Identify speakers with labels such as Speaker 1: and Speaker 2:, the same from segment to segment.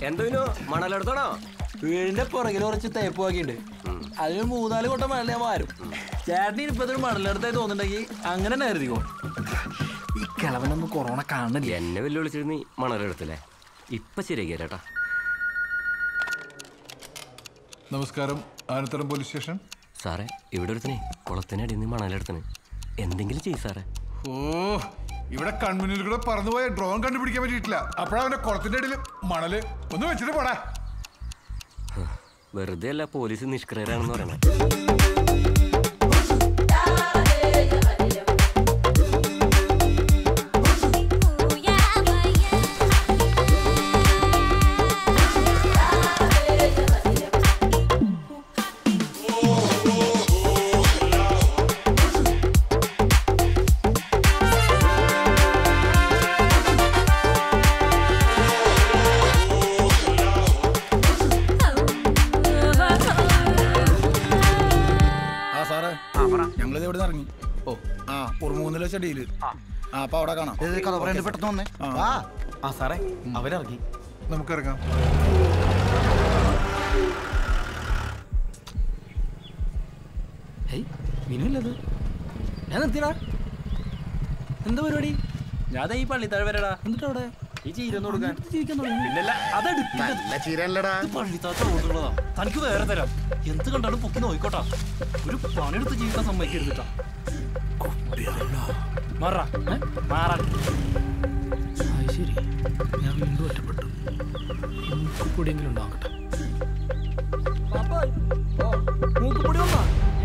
Speaker 1: എന്തോ മണലെടുത്തണോ
Speaker 2: വീടിന്റെ പുറകിൽ കുറച്ച് തേപ്പ് ബാക്കിയുണ്ട് അതിന് മൂന്നാല് കൊട്ട മണൽ ഞാൻ മാരും ചേട്ടന് ഇപ്പത്തിന് മണലെടുത്തായി തോന്നുന്നുണ്ടെങ്കിൽ അങ്ങനെ തന്നെ കരുതിക്കോ ഈ കിളവനൊന്നും കൊറോണ കാണുന്നില്ല
Speaker 1: എന്നെ വെല്ലുവിളിച്ചിട്ട് നീ മണലെടുത്തില്ലേ ഇപ്പൊ ശരിയാക്കി ചേട്ടാ
Speaker 3: നമസ്കാരം ആനത്തറം പോലീസ് സ്റ്റേഷൻ
Speaker 1: സാറേ ഇവിടെ ഒരുത്തനെ കുളത്തിനടിയിൽ നിന്ന് മണലെടുത്തന് എന്തെങ്കിലും ചെയ്യ് സാറേ
Speaker 3: ഓ ഇവിടെ കൺമുന്നിൽ കൂടെ പറന്നുപോയ ഡ്രോൺ കണ്ടുപിടിക്കാൻ പറ്റിയിട്ടില്ല അപ്പോഴവന്റെ കുളത്തിന്റെ ഇടയിൽ മണല് ഒന്ന് വെച്ചിട്ട് പോടാ
Speaker 1: വെറുതെ അല്ല പോലീസ് നിഷ്ക്രിയരാണെന്ന് പറയണേ
Speaker 4: ആ സാറേ ഞങ്ങളിത് എവിടെ ഇറങ്ങി ഓ ആ ഉറുമൂന്നിലെ ചെടിയില് ആ അപ്പൊ അവിടെ കാണാം
Speaker 5: പെട്ടെന്ന് വന്നേ
Speaker 4: ആ.
Speaker 5: ആ സാറേ അവരിറങ്ങി
Speaker 3: നമുക്കിറങ്ങാം
Speaker 2: ഹേയ് വിനുല്ലത് ഞാൻ നിർത്തിയടാ എന്താ പരിപാടി ഞാൻ ദേ ഈ പള്ളിത്താഴ വരടാ എന്നിട്ട് അവിടെ ഈ ചീരൊന്നും കൊടുക്കാൻ ജീവിക്കാൻ തുടങ്ങി പിന്നല്ല അതെടുക്കില്ല
Speaker 5: നല്ല ചീരല്ലടാ
Speaker 2: പള്ളിത്താത്ത ഓർഡറുള്ളതാ തനിക്ക് വേറെ തരാം എന്ത് കണ്ടാലും പൊക്കി നോയിക്കോട്ടാ ഒരു പണിയെടുത്ത് ജീവിക്കാൻ സമ്മതിക്കരുതിട്ടാ മാറാ ഏ? മാറാൻ അത് ശരി ഞാൻ വീണ്ടും ഒറ്റപ്പെട്ടു മൂക്കുപൊടിയെങ്കിലും ഉണ്ടാകട്ടെ മൂക്കുപൊടി വന്നാ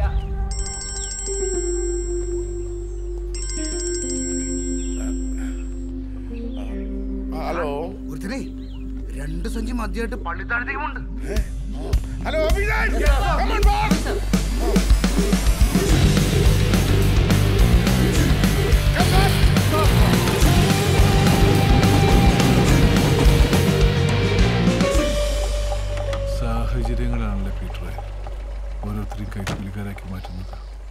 Speaker 5: ഹലോ
Speaker 4: ഒരുത്തനെ രണ്ട് സഞ്ചി മദ്യമായിട്ട് പള്ളിത്താഴത്തേക്കുമുണ്ട്
Speaker 5: ഹലോ
Speaker 3: സാഹചര്യങ്ങളാണല്ലേ പീറ്ററെ ഓരോരുത്തരെയും കൈക്കൂലിക്കാരാക്കി മാറ്റുന്നത്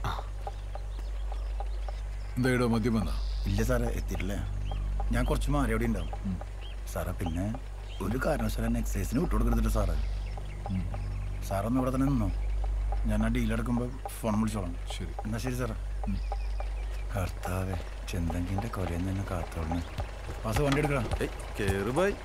Speaker 3: എന്തായിടോ മദ്യം വന്നാ
Speaker 4: ഇല്ല സാറേ എത്തിയിട്ടില്ല ഞാൻ കുറച്ച് മാറി അവിടെ ഉണ്ടാവും സാറേ പിന്നെ ഒരു കാരണവശാലും എക്സസൈസിന് വിട്ടുകൊടുക്കരുതില്ല സാറേ സാറൊന്ന് ഇവിടെ തന്നെ നിന്നോ ഞാൻ ആ ഡീലെടുക്കുമ്പോൾ ഫോൺ വിളിച്ചോളാം
Speaker 3: ശരി
Speaker 4: എന്നാ ശരി സാറേ കർത്താവേ ചെന്തങ്കിന്റെ കൊലയിൽ നിന്ന് കാത്തോളന്ന് വാസു വണ്ടി എടുക്കണം
Speaker 5: കേറ് ബൈ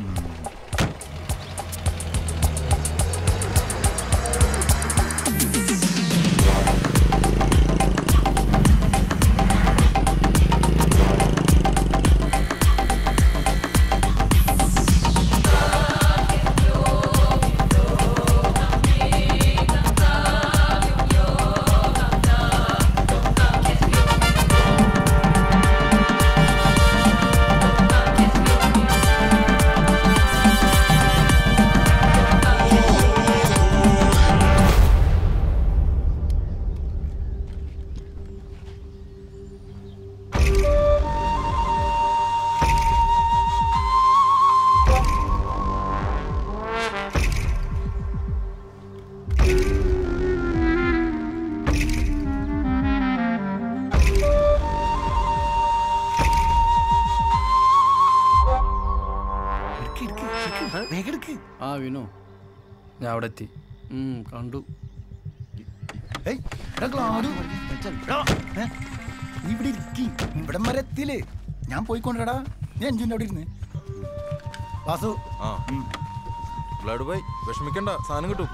Speaker 2: ആ വിനു ഞാൻ അവിടെ എത്തി ഉം, കണ്ടു
Speaker 4: ഏയ്, എടാ ഗ്ലാഡു. എടാ, ഏ, നീ ഇവിടെ ഇരിക്കി ഇവിടെ വരെ എത്തിയില്ലേ ഞാൻ പോയിക്കൊണ്ടടാ നീ അഞ്ചിന്റെ അവിടെ ഇരുന്ന് വാസു
Speaker 5: ആ ബ്ലഡ് ബൈ വിഷമിക്കണ്ട സാധനം കിട്ടും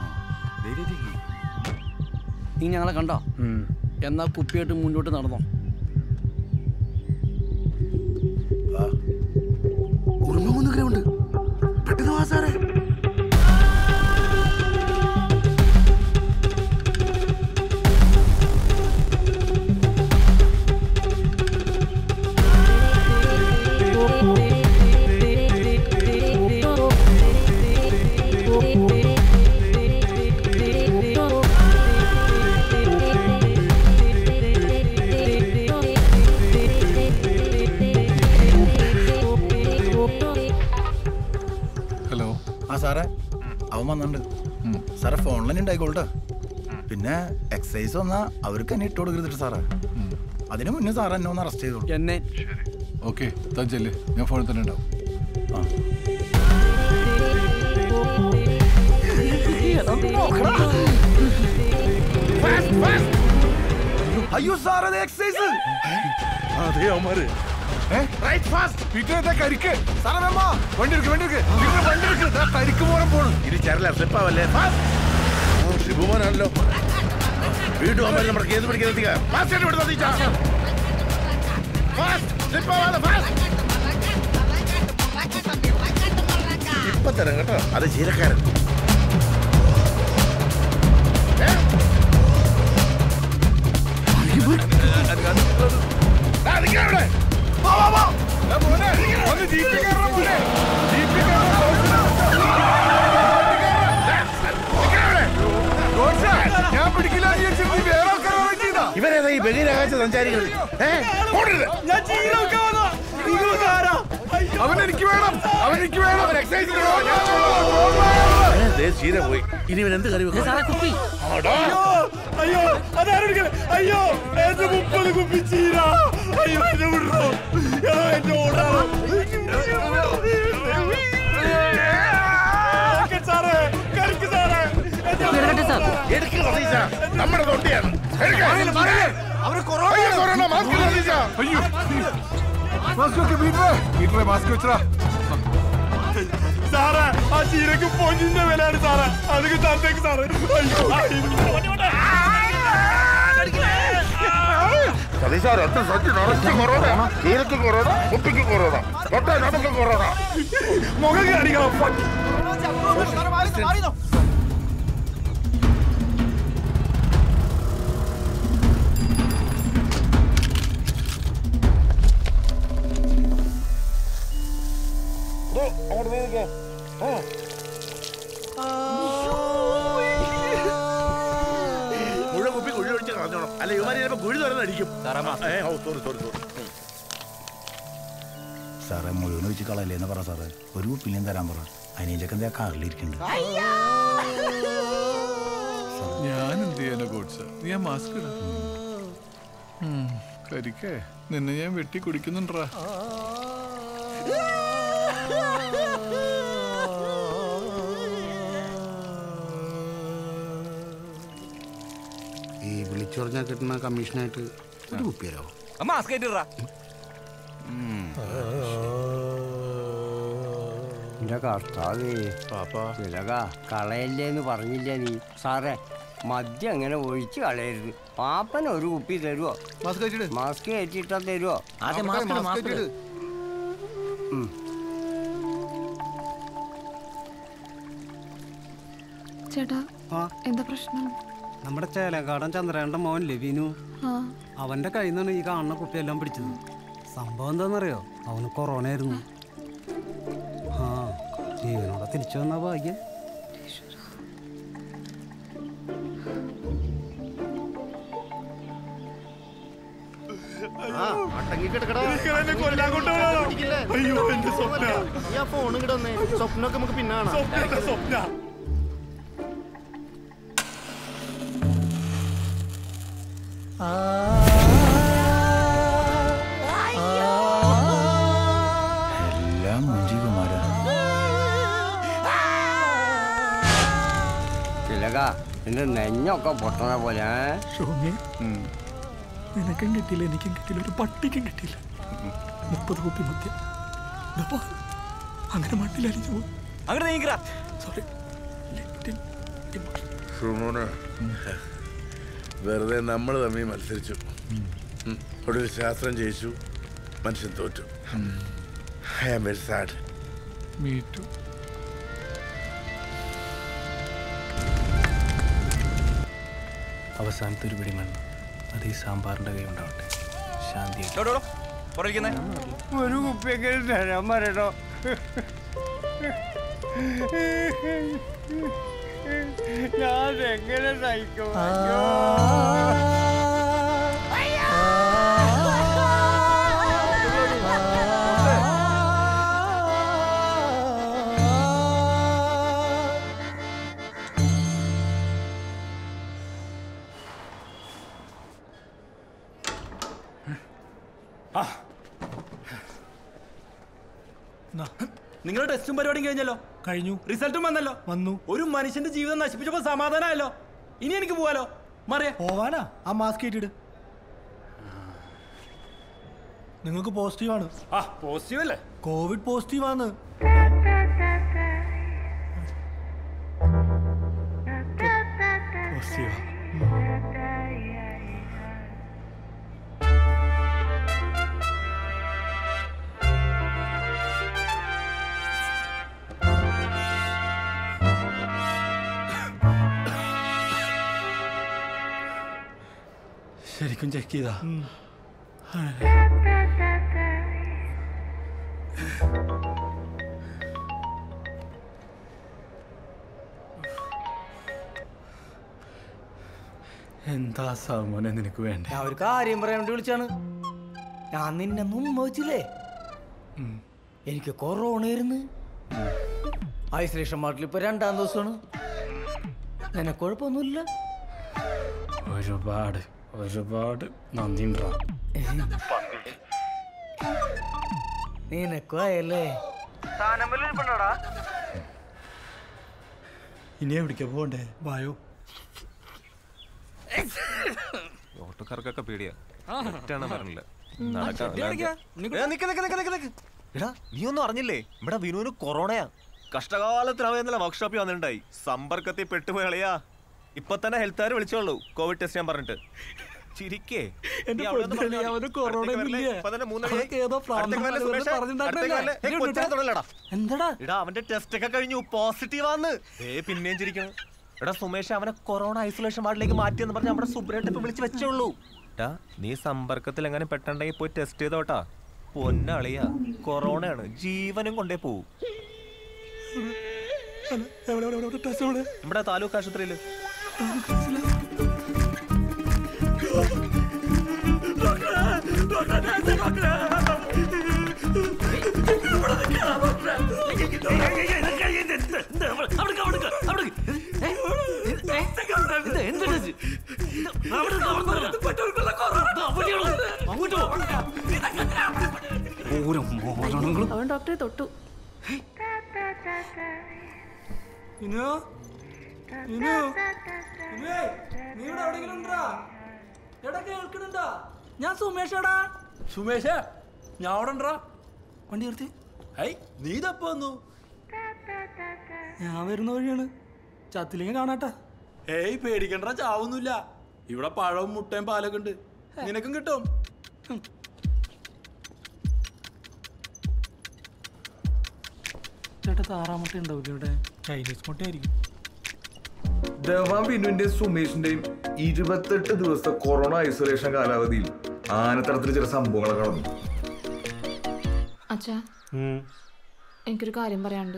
Speaker 2: നീ ഞങ്ങളെ കണ്ടോ എന്നാ കുപ്പിയായിട്ട് മുന്നോട്ട് നടന്നോ
Speaker 4: ഉറുമ മൂന്ന് ഗ്രൗണ്ട് പെട്ടെന്ന് വാ സാറേ
Speaker 3: ഹലോ
Speaker 4: ആ സാറേ അവൻ വന്നിട്ടുണ്ട് സാറേ ഫോണിൽ തന്നെ ഉണ്ടായിക്കോളട്ടെ പിന്നെ എക്സസൈസ് വന്നാ അവർക്ക് തന്നെ ഇട്ട് കൊടുക്കരുതിട്ട് സാറേ അതിന് മുന്നേ സാർ എന്നെ ഒന്ന് അറസ്റ്റ് ചെയ്തോളൂ
Speaker 2: എന്നെ
Speaker 3: ഓക്കെ താൻ ചെല്ല് ഞാൻ ഫോണിൽ തന്നെ ഉണ്ടാവും
Speaker 4: ആ അയ്യോ സാർ അത് എക്സസൈസ്
Speaker 5: അതെ അവന്മാര്
Speaker 3: പീറ്റർ ഇതാ കരിക്ക് സാറേ വേമ്മ വണ്ടി എടുക്ക് വണ്ടി എടുക്ക് പീറ്റർ വണ്ടി എടുക്ക് ഇതാ കരിക്ക് പോലും പോണു
Speaker 5: ഇനി ചരല സ്ലിപ്പാവല്ലേ ശിവമോനാണല്ലോ വീണ്ടും അവന്മാർ നമ്മുടെ കേസ് പിടിക്കാൻ എത്തിക്കാം ഫാസ്റ്റ് ആയിട്ട് വിടുന്നത് ടീച്ചർ ഫാസ്റ്റ് സ്ലിപ്പാവാതെ ഫാസ്റ്റ് ഇപ്പൊ തരാം കേട്ടോ അത് ചീരക്കാരൻ ആ, നിൽക്കാം അവിടെ. വാ, വാ, വാ.
Speaker 3: ദാ മോനെ, ഒന്ന് ജീപ്പിൽ കയറണം മോനെ. ജീപ്പിൽ കയറണം.
Speaker 5: നിൽക്കാം അവിടെ.
Speaker 3: ഗോഡ്സെ, ഞാൻ പിടിക്കില്ല എന്ന് വിചാരിച്ചിട്ട് നീ വേറെ ആൾക്കാരെ arrange ചെയ്താ?
Speaker 5: ഇവരേതാ ഈ ബഹിരാകാശ സഞ്ചാരികൾ ഏ ഓടരുത്
Speaker 3: അവൻ എനിക്ക് വേണം അവൻ എനിക്ക് വേണം
Speaker 5: അവൻ exercise ചെയ്യണോ? ഏ, ദേ ചീര പോയി ഇനി ഇവൻ എന്ത് കറി വെക്കും ആടാ.
Speaker 6: അയ്യോ അതാരെടുക്കല അയ്യോ എന്റെ മുപ്പത് കുപ്പി ചീര അയ്യോ എന്നെ വിടറോ എടാ, എന്നെ ഓടാറോ സാറേ കരിക്ക് സാറേ എന്നെ
Speaker 5: എടുക്ക് സതീശ. നമ്മുടെ തൊണ്ടിയാണ് എടുക്ക്. അയ്യോ, കൊറോണ മാസ്ക് ഇട് സതീശ.
Speaker 3: അയ്യോ മാസ്ക് വെക്ക് പീറ്ററെ പീറ്ററെ മാസ്ക് വെച്ചടാ
Speaker 6: സാറേ ആ ചീരക്ക് പൊന്നിന്റെ വിലയാണ് സാറേ അതൊക്കെ തന്നേക്ക് സാറേ അയ്യോ
Speaker 5: സതീശ രക്തം സജ്ജ നിറച്ച് കൊറോണ ചീരക്ക് കൊറോണ കുപ്പിക്ക് കൊറോണ തൊട്ട നമുക്ക് കൊറോണ
Speaker 6: മുഖം കാണിക്കണം fuck.
Speaker 5: ദോ, അങ്ങോട്ട് നീങ്ങിക്കേ. ആ. മുഴുവൻ കുപ്പി കുഴി ഒഴിച്ച് കളഞ്ഞോണം അല്ല ഇവന്മാര് ചിലപ്പോ കുഴി തുറന്നടിക്കും ഏ ഓ സോറി സോറി സോറി
Speaker 4: സാറേ മുഴുവൻ വെച്ച് കളയല്ലേന്ന് പറ സാറേ ഒരു കുപ്പിലേം തരാൻ പറ അനിയഞ്ചൊക്കെ എന്താ കാറിലിരിക്കുന്നുണ്ട്
Speaker 3: ഞാൻ എന്ത് ചെയ്യാനാ ഗോഡ്സെ നീ ആ മാസ്ക് ഇട കരിക്കേ നിന്നെ ഞാൻ വെട്ടി കുടിക്കുന്നുണ്ടാ
Speaker 7: ഈ വിളിച്ചു പറഞ്ഞാൽ കിട്ടുന്ന കമ്മീഷനായിട്ട് ഒരു കുപ്പി തരാമോ
Speaker 2: മാസ്ക് ആയിട്ടിടാ
Speaker 8: എന്റെ കർത്താവേ തിലക കളയല്ലേന്ന് പറഞ്ഞില്ല നീ സാറേ മദ്യം അങ്ങനെ ഒഴിച്ച് കളയരുത് പാപ്പൻ ഒരു കുപ്പി തരുവോ
Speaker 7: മാസ്ക് വെച്ചിട്ട്
Speaker 8: മാസ്ക് കയറ്റിട്ടാ തരുവോ
Speaker 7: ആദ്യം മാസ്ക് വെച്ചിട്ട്
Speaker 9: ചേട്ടാ എന്താ പ്രശ്നം
Speaker 10: നമ്മുടെ ചേലക്കാടൻ ചന്ദ്രേണ്ട മോൻ ലവിനു
Speaker 9: ആ
Speaker 10: അവന്റെ കയ്യിൽ നിന്നാണ് ഈ കാണുന്ന കുപ്പിയെല്ലാം പിടിച്ചത് സംഭവം എന്താണെന്നറിയോ അവന് കൊറോണ ആയിരുന്നു ആ ജീവനോടെ തിരിച്ചു വന്ന ഭാഗ്യം
Speaker 7: ആ അട്ടങ്ങി കിടക്കടാ
Speaker 6: എന്നെ കൊല്ലാൻ കൊണ്ടുപോകണോ
Speaker 7: പിടിക്കില്ലേ?
Speaker 6: അയ്യോ എന്റെ സ്വപ്ന
Speaker 7: ഈ ആ ഫോൺ കിടന്നേ സ്വപ്നമൊക്കെ നമുക്ക് പിന്നെ കാണാം
Speaker 6: സ്വപ്ന സ്വപ്ന
Speaker 4: എല്ലാം മുഞ്ചി കുമാരൻ
Speaker 8: തിലക നിന്റെ നെഞ്ഞൊക്കെ പൊട്ടണ പോലെ ഏ?
Speaker 2: ഷോമി നിനക്കും കിട്ടിയില്ല എനിക്കും കിട്ടിയില്ല ഒരു പട്ടിക്കും കിട്ടിയില്ല മുപ്പത് കുപ്പി മദ്യം ദാ പോ. അങ്ങനെ മണ്ണിലരിഞ്ഞു പോകും അങ്ങനെ നീങ്ങാ സോറി
Speaker 5: സുമോനെ വെറുതെ നമ്മൾ തമ്മിൽ മത്സരിച്ചു ഉം. ഒടുവിൽ ശാസ്ത്രം ജയിച്ചു മനുഷ്യൻ തോറ്റു ഐ ആം വെരി സാഡ്
Speaker 3: മീറ്റു
Speaker 2: അവസാനത്തെ ഒരു പിടിമണ്ണ് അത് ഈ സാമ്പാറിന്റെ കൈ ഉണ്ടാവട്ടെ ശാന്തി
Speaker 8: ഒരു കുപ്പിയൊക്കെ തരാൻ പറയണോ ഞാൻ എങ്ങനെ സഹിക്കും അയ്യോ.
Speaker 2: നിങ്ങളുടെ ടെസ്റ്റും പരിപാടിയും കഴിഞ്ഞല്ലോ
Speaker 6: കഴിഞ്ഞു
Speaker 2: റിസൾട്ടും വന്നല്ലോ
Speaker 6: വന്നു
Speaker 2: ഒരു മനുഷ്യന്റെ ജീവിതം നശിപ്പിച്ചപ്പോ സമാധാനമായല്ലോ ഇനി എനിക്ക് പോവാലോ മറിയ
Speaker 6: പോവാനാ ആ മാസ്ക് ഇട്ടിട്ട് നിങ്ങൾക്ക് പോസിറ്റീവ് ആണ്
Speaker 2: ആ പോസിറ്റീവ് അല്ലേ
Speaker 6: കോവിഡ് പോസിറ്റീവ് ആണ് പോസിറ്റീവാ
Speaker 2: ശരിക്കും ചെക്ക് ചെയ്താ എന്താ സാമോനെ നിനക്ക് വേണ്ടേ
Speaker 11: ഞാൻ ഒരു കാര്യം പറയാൻ വേണ്ടി വിളിച്ചാണ് ഞാൻ നിന്നെ മുമ്പ് വെച്ചില്ലേ എനിക്ക് കൊറോണ ആയിരുന്നു ഐസൊലേഷൻ വാർഡിൽ ഇപ്പൊ രണ്ടാം ദിവസമാണ് നിനക്ക് കുഴപ്പമൊന്നുമില്ല
Speaker 2: ഒരുപാട് ഒരുപാട് നന്ദിണ്ടാ
Speaker 11: നിനക്കും ആയല്ലേ
Speaker 2: ഇനി എവിടേക്കാ പോണ്ടേ
Speaker 6: വായോ
Speaker 12: ഓട്ടോക്കാർക്കൊക്കെ പേടിയാ ഒറ്റയെണ്ണം പറഞ്ഞില്ല എടാ നീ ഒന്നും അറിഞ്ഞില്ലേ ഇവിടെ വിനുവിന് കൊറോണയാ കഷ്ടകാലത്തിന് അവൻ ഇന്നലെ വർക്ക്ഷോപ്പിൽ വന്നിട്ടുണ്ടായി സമ്പർക്കത്തിൽ പെട്ടുപോയി കളയാ ഇപ്പൊ തന്നെ ഹെൽത്തുകാർ വിളിച്ചോളൂ കോവിഡ് ടെസ്റ്റ് ചെയ്യാൻ പറഞ്ഞിട്ട് ചിരിക്കേ
Speaker 2: എന്റെ
Speaker 12: നീ അവിടെ നിന്ന്
Speaker 2: പൊന്നേ,
Speaker 12: പറഞ്ഞാ
Speaker 2: അവന്
Speaker 12: മതി.
Speaker 2: കൊറോണ
Speaker 12: അടുത്തേക്ക്
Speaker 2: ഒന്നും
Speaker 12: വരല്ലേ?
Speaker 2: ഇല്ല.
Speaker 12: ഇപ്പൊ തന്നെ മൂന്നര
Speaker 2: അതൊക്കെ ഏതോ
Speaker 12: അടുത്തേക്ക് വരല്ലേ
Speaker 2: പ്രാന്തന്മാര്
Speaker 12: സുമേഷേ?
Speaker 2: പറഞ്ഞിട്ടുണ്ടായിരുന്നല്ലേ?
Speaker 12: അടുത്തേക്ക് വരല്ലേ? ഏയ്,
Speaker 2: ഇങ്ങോട്ട്
Speaker 12: കൊച്ചിനെ തൊടല്ലേടാ.
Speaker 2: എന്താടാ
Speaker 12: എടാ അവന്റെ ടെസ്റ്റ് ഒക്കെ കഴിഞ്ഞു പോസിറ്റീവ് ആന്ന് ഏ പിന്നെയും ചിരിക്കണം എടാ സുമേഷ് അവനെ കൊറോണ ഐസൊലേഷൻ വാർഡിലേക്ക് മാറ്റിയെന്ന് പറഞ്ഞ് നമ്മുടെ സുബ്രേട്ട് ഇപ്പൊ വിളിച്ച് വെച്ചോളൂ എടാ നീ സമ്പർക്കത്തിൽ എങ്ങനെ പെട്ടുണ്ടെങ്കിൽ പോയി ടെസ്റ്റ് ചെയ്തോട്ടാ പൊന്നളിയാ കൊറോണയാണ് ജീവനും കൊണ്ടേ പോവും നമ്മുടെ താലൂക്ക് ആശുപത്രിയില്
Speaker 9: അവൻ ഡോക്ടറെ തൊട്ടു
Speaker 2: ഇനു ഇനു ഇനുവേ, നീ ഇവിടെ എവിടെയെങ്കിലും ഉണ്ടോ എടാ കേൾക്കണുണ്ടോ ഞാൻ സുമേഷടാ സുമേഷ ഞാൻ അവിടെ ഉണ്ടോ വണ്ടി നിർത്തി ഐ നീ തപ്പ വന്നു ഞാൻ വരുന്ന വഴിയാണ് ചത്തില്ലെങ്കിൽ കാണാട്ടാ ഏയ് പേടിക്കണ്ട ചാവൊന്നുമില്ല ഇവിടെ പഴവും മുട്ടയും പാലൊക്കെ ഉണ്ട് നിനക്കും കിട്ടും ഹും. ചേട്ടാ താറാമുട്ട ഉണ്ടാവില്ല ഇവിടെ
Speaker 6: ചൈനീസ് മുട്ടയായിരിക്കും
Speaker 13: ധവാൻ ബിനുവിന്റെയും സുമേഷിന്റെയും ഇരുപത്തെട്ട് ദിവസത്തെ കൊറോണ ഐസൊലേഷൻ കാലാവധിയിൽ ആനത്തരത്തിൽ ചില സംഭവങ്ങളൊക്കെ നടന്നു
Speaker 9: അച്ഛാ എനിക്കൊരു കാര്യം പറയാനുണ്ട്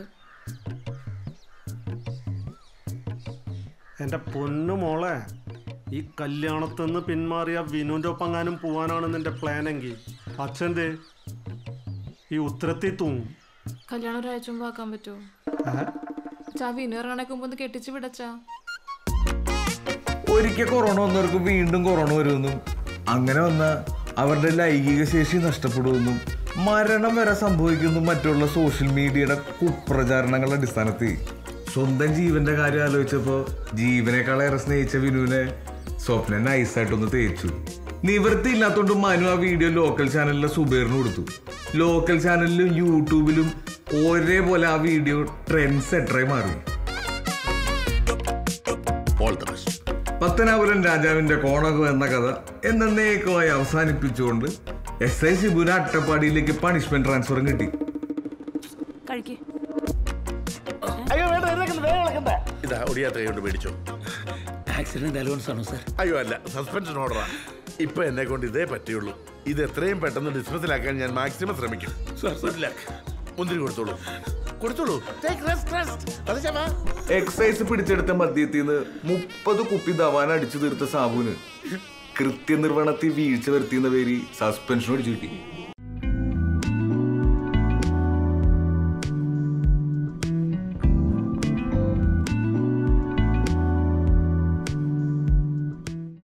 Speaker 14: എൻ്റെ പൊന്നു മോളെ ഈ കല്യാണത്തിൽ നിന്ന് പിന്മാറിയ വിനുവിൻ്റെ ഒപ്പങ്ങാനും പോവാനാണ് നിന്റെ പ്ലാനെങ്കിൽ അച്ഛൻ്റെ ഈ ഉത്തരത്തിൽ തൂങ്ങും
Speaker 9: കല്യാണം ഒരാഴ്ച മുമ്പ് ആക്കാൻ പറ്റുമോ അച്ഛാ വിനു ഇറങ്ങണേക്ക് മുമ്പ് ഒന്ന് കെട്ടിച്ച് വിടച്ചാ
Speaker 13: ഒരിക്കൽ കൊറോണ വന്നവർക്ക് വീണ്ടും കൊറോണ വരുമെന്നും അങ്ങനെ വന്ന അവരുടെ ലൈംഗിക ശേഷി നഷ്ടപ്പെടുമെന്നും മരണം വരെ സംഭവിക്കുന്നു മറ്റുള്ള സോഷ്യൽ മീഡിയയുടെ കുപ്രചാരണങ്ങളുടെ അടിസ്ഥാനത്തിൽ സ്വന്തം ജീവന്റെ കാര്യം ആലോചിച്ചപ്പോ ജീവനേക്കാളേറെ സ്നേഹിച്ച വിനുവിനെ സ്വപ്നം നൈസായിട്ടൊന്ന് തേച്ചു നിവൃത്തി ഇല്ലാത്തോണ്ട് മനു ആ വീഡിയോ ലോക്കൽ ചാനലിലെ സുബേറിന് കൊടുത്തു ലോക്കൽ ചാനലിലും യൂട്യൂബിലും ഒരേപോലെ ആ വീഡിയോ ട്രെൻഡ് സെറ്ററായി മാറി പത്തനാപുരം രാജാവിന്റെ കോണകം എന്ന കഥ എന്നേക്കുമായി അവസാനിപ്പിച്ചുകൊണ്ട് എസ് ഐ ശിബുന അട്ടപ്പാടിയിലേക്ക് പണിഷ്മെന്റ് ട്രാൻസ്ഫറും കിട്ടി
Speaker 9: കഴിക്കേ
Speaker 5: അയ്യോ വേണ്ട എഴുന്നേക്കണ്ട, വേഗം ഇളക്കണ്ട. ഇതാ ഒടിയാത്ത കൈ കൊണ്ട് മേടിച്ചോ
Speaker 2: ആക്സിഡന്റ് അലോൺസ് ആണോ സാർ
Speaker 5: അയ്യോ അല്ല സസ്പെൻഷൻ ഓർഡറാ ഇപ്പൊ എന്നെ കൊണ്ട് ഇതേ പറ്റുള്ളൂ ഇത് എത്രയും പെട്ടെന്ന് ഡിസ്മിസിലാക്കാൻ ഞാൻ മാക്സിമം ശ്രമിക്കും Good luck. മുന്തിരി കൊടുത്തോളൂ കൊടുത്തോളൂ Take rest, rest. അത് ശമാ.
Speaker 13: എക്സൈസ് പിടിച്ചെടുത്ത മദ്യത്തിൽ നിന്ന് മുപ്പത് കുപ്പി ദവാൻ അടിച്ചു തീർത്ത സാബുന് കൃത്യനിർവഹണത്തിൽ വീഴ്ച വരുത്തിയെന്ന പേര് സസ്പെൻഷൻ അടിച്ചു കിട്ടി